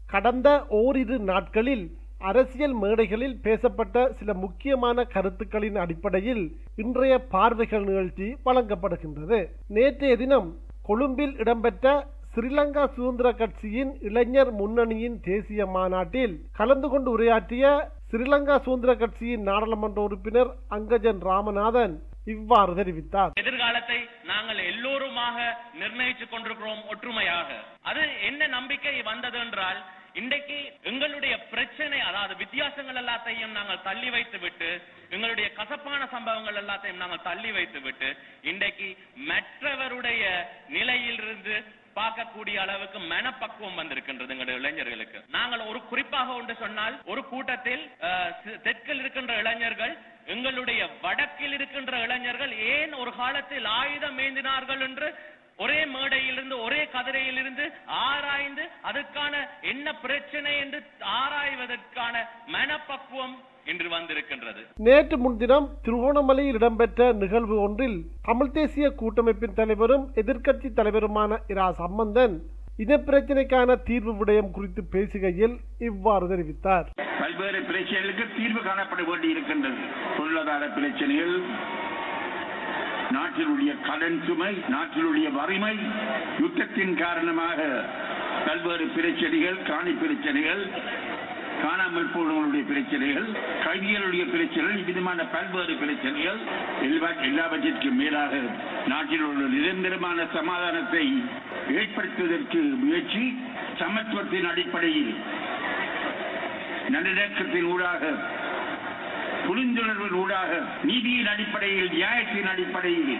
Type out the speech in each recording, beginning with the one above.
கடந்த ஓரிரு நாட்களில் அரசியல் மேடைகளில் பேசப்பட்ட சில முக்கியமான கருத்துக்களின் அடிப்படையில் இன்றைய பார்வைகள் நிகழ்ச்சி வழங்கப்படுகின்றது நேற்றைய தினம் கொழும்பில் இடம்பெற்ற ஸ்ரீலங்கா சுதந்திர கட்சியின் இளைஞர் முன்னணியின் தேசிய மாநாட்டில் கலந்து கொண்டு உரையாற்றிய ஸ்ரீலங்கா சுதந்திர கட்சியின் நாடாளுமன்ற உறுப்பினர் அங்கஜன் ராமநாதன் இவ்வாறு தெரிவித்தார் எதிர்காலத்தை நாங்கள் எல்லோருமாக நிர்ணயித்துக் கொண்டிருக்கிறோம் ஒற்றுமையாக அது என்ன நம்பிக்கை வந்தது என்றால் இன்றைக்கு எங்களுடைய பிரச்சனை அதாவது வித்தியாசங்கள் எல்லாத்தையும் நாங்கள் தள்ளி வைத்து விட்டு எங்களுடைய கசப்பான சம்பவங்கள் எல்லாத்தையும் நாங்கள் தள்ளி வைத்து விட்டு இன்றைக்கு மற்றவருடைய நிலையிலிருந்து பார்க்கக்கூடிய அளவுக்கு மனப்பக்குவம் வந்திருக்கின்றது எங்களுடைய இளைஞர்களுக்கு நாங்கள் ஒரு குறிப்பாக ஒன்று சொன்னால் ஒரு கூட்டத்தில் அஹ், சி- தெற்கில் இருக்கின்ற இளைஞர்கள் எங்களுடைய வடக்கில் இருக்கின்ற இளைஞர்கள் ஏன் ஒரு காலத்தில் ஆயுதம் ஏந்தினார்கள் என்று ஒரே மேடையிலிருந்து ஒரே கதிரையிலிருந்து ஆராய்ந்து அதற்கான என்ன பிரச்சனை என்று ஆராய்வதற்கான மனப்பக்குவம் இன்று வந்திருக்கின்றது நேற்று முன்தினம் திருகோணமலையில் இடம்பெற்ற நிகழ்வு ஒன்றில் தமிழ் தேசிய கூட்டமைப்பின் தலைவரும் எதிர்க்கட்சி தலைவருமான இரா சம்பந்தன் இனப்பிரச்சினைக்கான தீர்வு விடயம் குறித்து பேசுகையில் இவ்வாறு தெரிவித்தார் பல்வேறு பிரச்சனைகளுக்கு தீர்வு காணப்பட வேண்டி இருக்கின்றது பொருளாதார பிரச்சனைகள் நாட்டினுடைய கடன் சுமை நாட்டினுடைய வறுமை யுத்தத்தின் காரணமாக பல்வேறு பிரச்சனைகள் காணி பிரச்சனைகள் காணாமல் போனவர்களுடைய பிரச்சனைகள் கைதிகளுடைய பிரச்சனைகள் இவ்விதமான பல்வேறு பிரச்சனைகள் எல்லா- எல்லாவற்றிற்கும் மேலாக நாட்டில் உள்ள நிரந்தரமான சமாதானத்தை ஏற்படுத்துவதற்கு முயற்சி சமத்துவத்தின் அடிப்படையில் நல்லிணக்கத்தின் ஊடாக புரிந்துணர்வின் ஊடாக நீதியின் அடிப்படையில் நியாயத்தின் அடிப்படையில்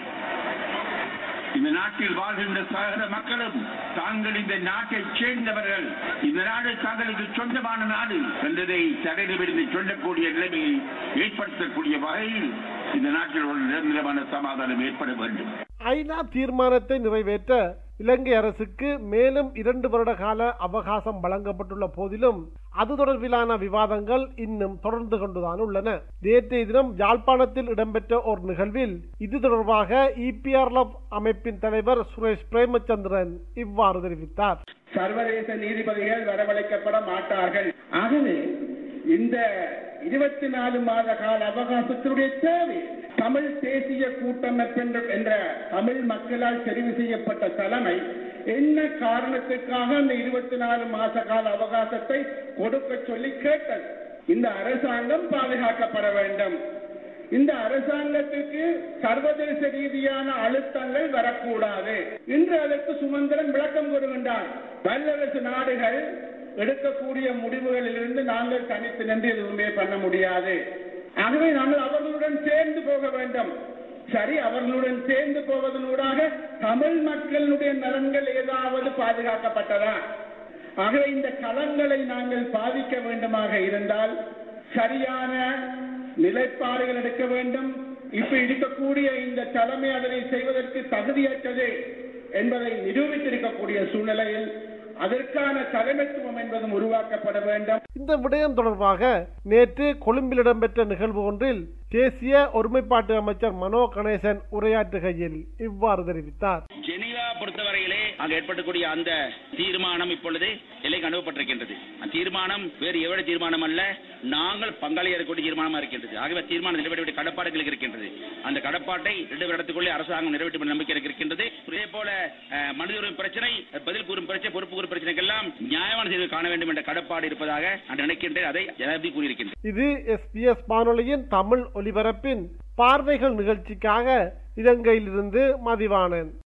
இந்த நாட்டில் வாழ்கின்ற சகல மக்களும் தாங்கள் இந்த நாட்டை சேர்ந்தவர்கள் இந்த நாடு தங்களுக்கு சொந்தமான நாடு என்பதை தலையிலிருந்து சொல்லக்கூடிய நிலைமையை ஏற்படுத்தக்கூடிய வகையில் இந்த நாட்டில் ஒரு நிரந்தரமான சமாதானம் ஏற்பட வேண்டும் ஐநா தீர்மானத்தை நிறைவேற்ற இலங்கை அரசுக்கு மேலும் இரண்டு வருட கால அவகாசம் வழங்கப்பட்டுள்ள போதிலும் அது தொடர்பிலான விவாதங்கள் இன்னும் தொடர்ந்து கொண்டுதான் உள்ளன நேற்றைய தினம் யாழ்ப்பாணத்தில் இடம்பெற்ற ஒரு நிகழ்வில் இது தொடர்பாக இபிஆர்எஃப் அமைப்பின் தலைவர் சுரேஷ் பிரேமச்சந்திரன் இவ்வாறு தெரிவித்தார் சர்வதேச நீதிபதிகள் வரவழைக்கப்பட மாட்டார்கள் ஆகவே இந்த இருபத்தி நாலு மாத கால அவகாசத்தினுடைய தேவை தமிழ் தேசிய கூட்டமைப்பு என்ற- என்ற தமிழ் மக்களால் தெரிவு செய்யப்பட்ட தலைமை என்ன காரணத்துக்காக அந்த இருபத்தி நாலு மாத கால அவகாசத்தை கொடுக்க சொல்லி கேட்டது இந்த அரசாங்கம் பாதுகாக்கப்பட வேண்டும் இந்த அரசாங்கத்திற்கு சர்வதேச ரீதியான அழுத்தங்கள் வரக்கூடாது இன்று அதற்கு சுமந்திரன் விளக்கம் கூறுகின்றார் வல்லரசு நாடுகள் எடுக்கக்கூடிய முடிவுகளிலிருந்து நாங்கள் தனித்து நின்று எதுவுமே பண்ண முடியாது ஆகவே நாங்கள் அவர்களுடன் சேர்ந்து போக வேண்டும் சரி அவர்களுடன் சேர்ந்து போவதனூடாக தமிழ் மக்களுடைய நலன்கள் ஏதாவது பாதுகாக்கப்பட்டதா ஆகவே இந்த களங்களை நாங்கள் பாதிக்க வேண்டுமாக இருந்தால் சரியான நிலைப்பாடுகள் எடுக்க வேண்டும் இப்ப இருக்கக்கூடிய இந்த தலைமை அதனை செய்வதற்கு தகுதியற்றது என்பதை நிரூபித்திருக்கக்கூடிய சூழ்நிலையில் அதற்கான தலைமைத்துவம் என்பதும் உருவாக்கப்பட வேண்டும் இந்த விடயம் தொடர்பாக நேற்று கொழும்பில் இடம்பெற்ற நிகழ்வு ஒன்றில் தேசிய ஒருமைப்பாட்டு அமைச்சர் மனோ கணேசன் உரையாற்றுகையில் இவ்வாறு தெரிவித்தார் ஜெனீவா பொறுத்தவரையிலே அங்கு ஏற்படக்கூடிய அந்த தீர்மானம் இப்பொழுது எல்லைக்கு அனுப்பப்பட்டிருக்கின்றது அந்த தீர்மானம் வேறு எவ்வளவு தீர்மானம் அல்ல நாங்கள் பங்காளி இருக்கக்கூடிய தீர்மானமா இருக்கின்றது ஆகவே தீர்மானம் நிறைவேற்ற கடப்பாடுகள் இருக்கின்றது அந்த கடப்பாட்டை இரண்டு வருடத்துக்குள்ளே அரசாங்கம் நிறைவேற்றும் என்ற நம்பிக்கை இருக்கின்றது இதே போல அஹ், மனித உரிமை பிரச்சனை பதில் கூறும் பிரச்சனை பொறுப்பு கூறும் பிரச்சனைக்கெல்லாம் நியாயமான தீர்வு காண வேண்டும் என்ற கடப்பாடு இருப்பதாக நான் நினைக்கின்றேன் அதை ஜனாதிபதி கூறியிருக்கின்றேன் இது எஸ்பிஎஸ் வானொலியின் தமிழ் ஒலிபரப்பின் பார்வைகள் நிகழ்ச்சிக்காக இலங்கையிலிருந்து மதிவாணன்